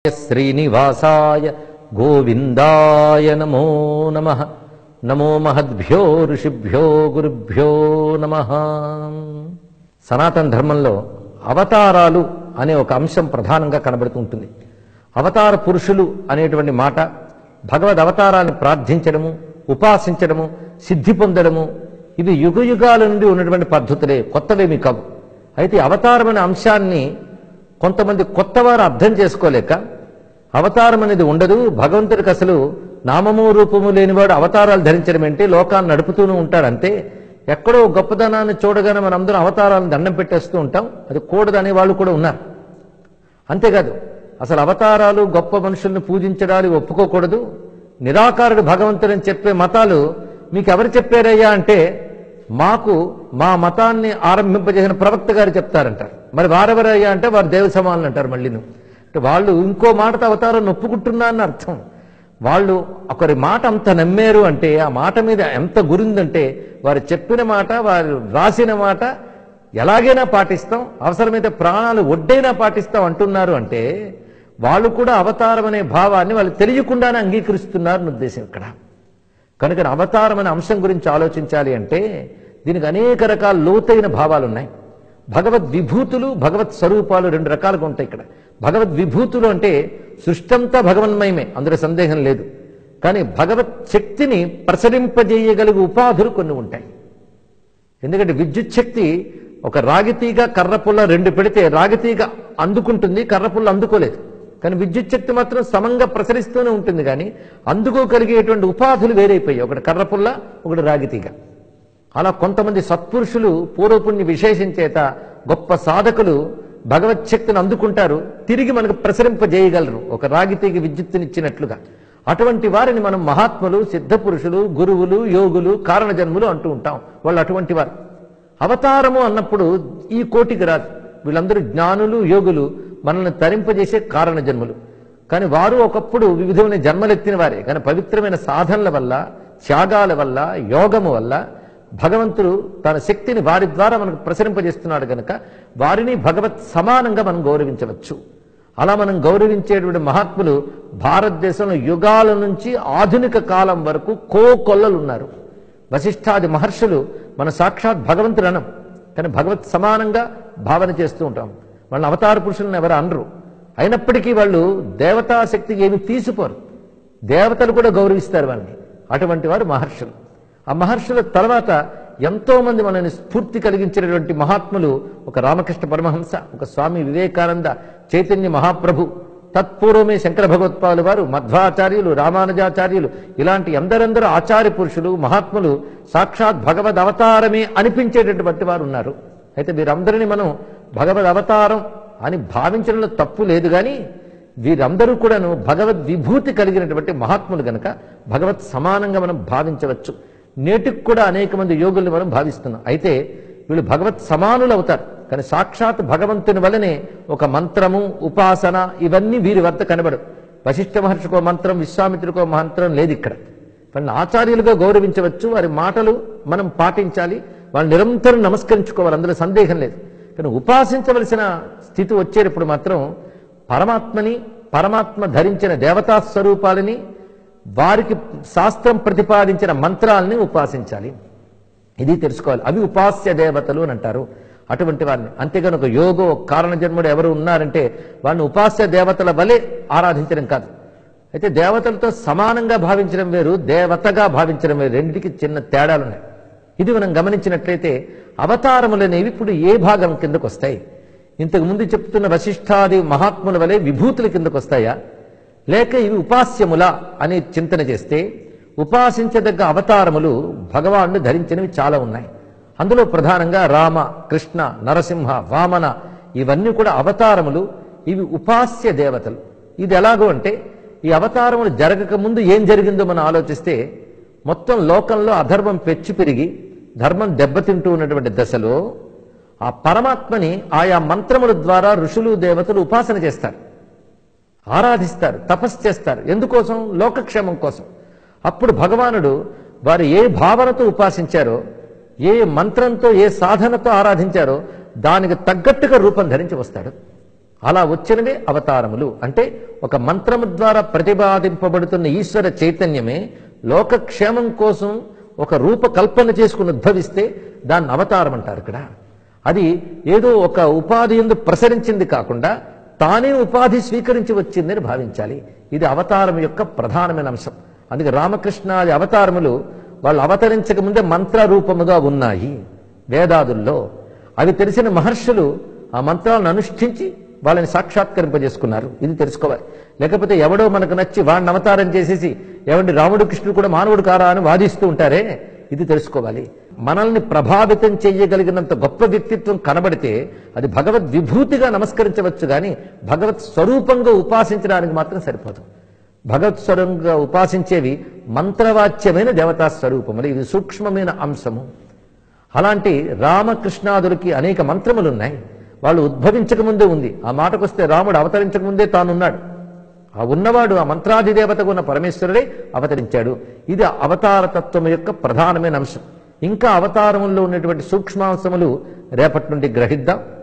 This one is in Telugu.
శ్రీనివాసాయ గోవిందాయ నమో నమ నమో మహద్భ్యో ఋషిభ్యో గురుభ్యో నమ సనాతన ధర్మంలో అవతారాలు అనే ఒక అంశం ప్రధానంగా కనబడుతూ ఉంటుంది అవతార పురుషులు అనేటువంటి మాట భగవద్ అవతారాన్ని ప్రార్థించడము ఉపాసించడము సిద్ధి పొందడము ఇవి యుగ యుగాల నుండి ఉన్నటువంటి పద్ధతులే కొత్తవేమి కావు అయితే ఈ అవతారమైన అంశాన్ని కొంతమంది కొత్తవారు అర్థం చేసుకోలేక అవతారం అనేది ఉండదు భగవంతుడికి అసలు నామము రూపము లేనివాడు అవతారాలు ధరించడం ఏంటి లోకాన్ని నడుపుతూనే ఉంటాడు అంతే ఎక్కడో గొప్పదనాన్ని చూడగానే మనం అందరం అవతారాలను దండం పెట్టేస్తూ ఉంటాం అది కూడదనే వాళ్ళు కూడా ఉన్నారు అంతేకాదు అసలు అవతారాలు గొప్ప మనుషుల్ని పూజించడాలు ఒప్పుకోకూడదు నిరాకారుడు భగవంతుడని చెప్పే మతాలు మీకు ఎవరు చెప్పారయ్యా అంటే మాకు మా మతాన్ని ఆరంభింపజేసిన ప్రవక్త గారు చెప్తారంటారు మరి వారెవరయ్యా అంటే వారు దేవ సమానులు అంటారు మళ్ళీ అంటే వాళ్ళు ఇంకో మాటతో అవతారాన్ని ఒప్పుకుంటున్నా అని అర్థం వాళ్ళు ఒకరి మాట అంత నమ్మారు అంటే ఆ మాట మీద ఎంత గురిందంటే వారు చెప్పిన మాట వారు రాసిన మాట ఎలాగైనా పాటిస్తాం అవసరమైతే ప్రాణాలు ఒడ్డైనా పాటిస్తాం అంటున్నారు అంటే వాళ్ళు కూడా అవతారం అనే భావాన్ని వాళ్ళు తెలియకుండానే అంగీకరిస్తున్నారని ఉద్దేశం ఇక్కడ కనుక అవతారం అనే అంశం గురించి ఆలోచించాలి అంటే దీనికి అనేక రకాల లోతైన భావాలు ఉన్నాయి భగవద్ విభూతులు భగవత్ స్వరూపాలు రెండు రకాలుగా ఉంటాయి ఇక్కడ భగవద్ విభూతులు అంటే సృష్టంతా భగవన్మయమే అందులో సందేహం లేదు కానీ భగవత్ శక్తిని ప్రసరింపజేయగలిగే ఉపాధులు కొన్ని ఉంటాయి ఎందుకంటే విద్యుత్ శక్తి ఒక రాగితీగ కర్రపుల్ల రెండు పెడితే రాగితీగ అందుకుంటుంది కర్రపుల్ల అందుకోలేదు కానీ విద్యుత్ శక్తి మాత్రం సమంగా ప్రసరిస్తూనే ఉంటుంది కానీ అందుకోగలిగేటువంటి ఉపాధులు వేరైపోయాయి ఒకటి కర్రపుల్ల ఒకటి రాగితీగ అలా కొంతమంది సత్పురుషులు పూర్వపుణ్య విశేషం చేత గొప్ప సాధకులు భగవత్ శక్తిని అందుకుంటారు తిరిగి మనకు ప్రసరింపజేయగలరు ఒక రాగితీగ విద్యుత్తునిచ్చినట్లుగా అటువంటి వారిని మనం మహాత్ములు సిద్ధపురుషులు గురువులు యోగులు కారణజన్ములు అంటూ ఉంటాం వాళ్ళు అటువంటి వారు అవతారము అన్నప్పుడు ఈ కోటికి రాదు వీళ్ళందరూ జ్ఞానులు యోగులు మనల్ని తరింపజేసే కారణ జన్ములు కానీ వారు ఒకప్పుడు వివిధమైన జన్మలెత్తిన వారే కానీ పవిత్రమైన సాధనల వల్ల త్యాగాల వల్ల యోగము వల్ల భగవంతుడు తన శక్తిని వారి ద్వారా మనకు ప్రసరింపజేస్తున్నాడు గనక వారిని భగవత్ సమానంగా మనం గౌరవించవచ్చు అలా మనం గౌరవించేటువంటి మహాత్ములు భారతదేశంలో యుగాల నుంచి ఆధునిక కాలం వరకు కోకొల్లలు ఉన్నారు వశిష్ఠాది మహర్షులు మన సాక్షాత్ భగవంతుడు అనం కానీ భగవత్ సమానంగా భావన చేస్తూ ఉంటాం వాళ్ళని అవతార పురుషులను ఎవరు అనరు అయినప్పటికీ వాళ్ళు దేవతా శక్తికి ఏమి తీసిపోరు దేవతలు కూడా గౌరవిస్తారు వాళ్ళని అటువంటి వారు మహర్షులు ఆ మహర్షుల తర్వాత ఎంతో మంది మనని స్ఫూర్తి కలిగించినటువంటి మహాత్ములు ఒక రామకృష్ణ పరమహంస ఒక స్వామి వివేకానంద చైతన్య మహాప్రభు తత్పూర్వమే శంకర భగవత్పాలు వారు మధ్వాచార్యులు రామానుజాచార్యులు ఇలాంటి ఎందరెందరో ఆచార్య పురుషులు మహాత్ములు సాక్షాత్ భగవద్ అవతారమే అనిపించేటటువంటి వారు ఉన్నారు అయితే వీరందరినీ మనం భగవద్ అవతారం అని భావించడంలో తప్పు లేదు కానీ వీరందరూ కూడాను భగవద్ విభూతి కలిగినటువంటి మహాత్ములు గనక భగవత్ సమానంగా మనం భావించవచ్చు నేటికి కూడా అనేక మంది యోగుల్ని మనం భావిస్తున్నాం అయితే వీళ్ళు భగవత్ సమానులు అవుతారు కానీ సాక్షాత్ భగవంతుని వల్లనే ఒక మంత్రము ఉపాసన ఇవన్నీ వీరి వద్ద కనబడవు వశిష్ఠ మహర్షికో మంత్రం విశ్వామిత్రుకో మంత్రం లేదు ఇక్కడ వాళ్ళని ఆచార్యులుగా గౌరవించవచ్చు వారి మాటలు మనం పాటించాలి వాళ్ళు నిరంతరం నమస్కరించుకోవాలి అందులో సందేహం లేదు కానీ ఉపాసించవలసిన స్థితి వచ్చేటప్పుడు మాత్రం పరమాత్మని పరమాత్మ ధరించిన దేవతా స్వరూపాలని వారికి శాస్త్రం ప్రతిపాదించిన మంత్రాలని ఉపాసించాలి ఇది తెలుసుకోవాలి అవి ఉపాస్య దేవతలు అని అంటారు అటువంటి వారిని అంతేగాని ఒక యోగో కారణ జన్ముడు ఎవరు ఉన్నారంటే వారిని ఉపాస్య దేవతల వలె ఆరాధించడం కాదు అయితే దేవతలతో సమానంగా భావించడం వేరు దేవతగా భావించడం వేరు రెండింటికి చిన్న తేడాలు ఉన్నాయి ఇది మనం గమనించినట్లయితే అవతారములు అనేవి ఇప్పుడు ఏ భాగం కిందకు వస్తాయి ఇంతకు ముందు చెప్తున్న వశిష్ఠాది మహాత్ముల వలె విభూతుల కిందకు వస్తాయా లేక ఇవి ఉపాస్యముల అని చింతన చేస్తే ఉపాసించదగ్గ అవతారములు భగవానుడు ధరించినవి చాలా ఉన్నాయి అందులో ప్రధానంగా రామ కృష్ణ నరసింహ వామన ఇవన్నీ కూడా అవతారములు ఇవి ఉపాస్య దేవతలు ఇది ఎలాగో అంటే ఈ అవతారములు జరగక ముందు ఏం జరిగిందో మనం ఆలోచిస్తే మొత్తం లోకంలో అధర్మం పెచ్చు పెరిగి ధర్మం దెబ్బతింటూ ఉన్నటువంటి దశలో ఆ పరమాత్మని ఆయా మంత్రముల ద్వారా ఋషులు దేవతలు ఉపాసన చేస్తారు ఆరాధిస్తారు తపస్సు చేస్తారు ఎందుకోసం లోకక్షేమం కోసం అప్పుడు భగవానుడు వారు ఏ భావనతో ఉపాసించారో ఏ మంత్రంతో ఏ సాధనతో ఆరాధించారో దానికి తగ్గట్టుగా రూపం ధరించి వస్తాడు అలా వచ్చినవే అవతారములు అంటే ఒక మంత్రము ద్వారా ప్రతిపాదింపబడుతున్న ఈశ్వర చైతన్యమే లోకక్షేమం కోసం ఒక రూపకల్పన చేసుకుని ఉద్భవిస్తే దాన్ని అవతారం అంటారు ఇక్కడ అది ఏదో ఒక ఉపాధి ఎందు ప్రసరించింది కాకుండా తానే ఉపాధి స్వీకరించి వచ్చిందని భావించాలి ఇది అవతారం యొక్క ప్రధానమైన అంశం అందుకే రామకృష్ణాది అవతారములు వాళ్ళు అవతరించక ముందే మంత్ర రూపముగా ఉన్నాయి వేదాదుల్లో అవి తెలిసిన మహర్షులు ఆ మంత్రాలను అనుష్ఠించి వాళ్ళని సాక్షాత్కరింపజేసుకున్నారు ఇది తెలుసుకోవాలి లేకపోతే ఎవడో మనకు నచ్చి వాడిని అవతారం చేసేసి ఎవడి రాముడు కృష్ణుడు కూడా మానవుడు కారా అని వాదిస్తూ ఉంటారే ఇది తెలుసుకోవాలి మనల్ని ప్రభావితం చేయగలిగినంత గొప్ప వ్యక్తిత్వం కనబడితే అది భగవద్ విభూతిగా నమస్కరించవచ్చు కానీ భగవత్ స్వరూపంగా ఉపాసించడానికి మాత్రం సరిపోదు భగవత్ స్వరంగా ఉపాసించేవి మంత్రవాచ్యమైన దేవతా స్వరూపములు ఇది సూక్ష్మమైన అంశము అలాంటి రామకృష్ణాదులకి అనేక మంత్రములు ఉన్నాయి వాళ్ళు ఉద్భవించక ముందే ఉంది ఆ మాటకొస్తే రాముడు అవతరించక ముందే తానున్నాడు ఆ ఉన్నవాడు ఆ మంత్రాధిదేవతకు ఉన్న పరమేశ్వరుడే అవతరించాడు ఇది అవతార తత్వం యొక్క ప్రధానమైన అంశం ఇంకా అవతారముల్లో ఉన్నటువంటి సూక్ష్మాంశములు రేపటి నుండి గ్రహిద్దాం